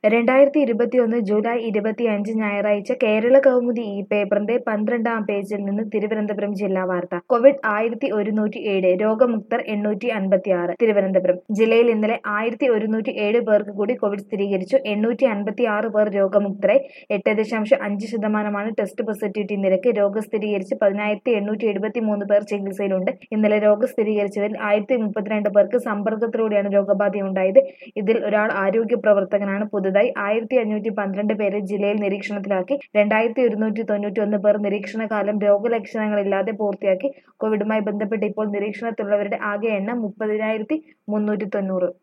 രണ്ടായിരത്തി ഇരുപത്തിയൊന്ന് ജൂലൈ ഇരുപത്തിയഞ്ച് ഞായറാഴ്ച കേരള കൗമുദി ഈ പേപ്പറിന്റെ പന്ത്രണ്ടാം പേജിൽ നിന്ന് തിരുവനന്തപുരം ജില്ലാ വാർത്ത കോവിഡ് ആയിരത്തി ഒരുന്നൂറ്റി ഏഴ് രോഗമുക്തർ എണ്ണൂറ്റി അൻപത്തി ആറ് തിരുവനന്തപുരം ജില്ലയിൽ ഇന്നലെ ആയിരത്തി ഒരുന്നൂറ്റി ഏഴ് പേർക്ക് കൂടി കോവിഡ് സ്ഥിരീകരിച്ചു എണ്ണൂറ്റി അൻപത്തി ആറ് പേർ രോഗമുക്തരായി എട്ട് ദശാംശം അഞ്ച് ശതമാനമാണ് ടെസ്റ്റ് പോസിറ്റിവിറ്റി നിരക്ക് രോഗം സ്ഥിരീകരിച്ച് പതിനായിരത്തി എണ്ണൂറ്റി എഴുപത്തി മൂന്ന് പേർ ചികിത്സയിലുണ്ട് ഇന്നലെ രോഗം സ്ഥിരീകരിച്ചവരിൽ ആയിരത്തി മുപ്പത്തിരണ്ട് പേർക്ക് സമ്പർക്കത്തിലൂടെയാണ് രോഗബാധയുണ്ടായത് ഇതിൽ ഒരാൾ ആരോഗ്യ പ്രവർത്തകനാണ് പുതുതായി ആയിരത്തി അഞ്ഞൂറ്റി പന്ത്രണ്ട് പേരെ ജില്ലയിൽ നിരീക്ഷണത്തിലാക്കി രണ്ടായിരത്തി ഒരുന്നൂറ്റി തൊണ്ണൂറ്റി ഒന്ന് പേർ നിരീക്ഷണകാലം രോഗലക്ഷണങ്ങളില്ലാതെ പൂർത്തിയാക്കി കോവിഡുമായി ബന്ധപ്പെട്ട് ഇപ്പോൾ നിരീക്ഷണത്തിലുള്ളവരുടെ ആകെ എണ്ണം മുപ്പതിനായിരത്തി മുന്നൂറ്റി തൊണ്ണൂറ്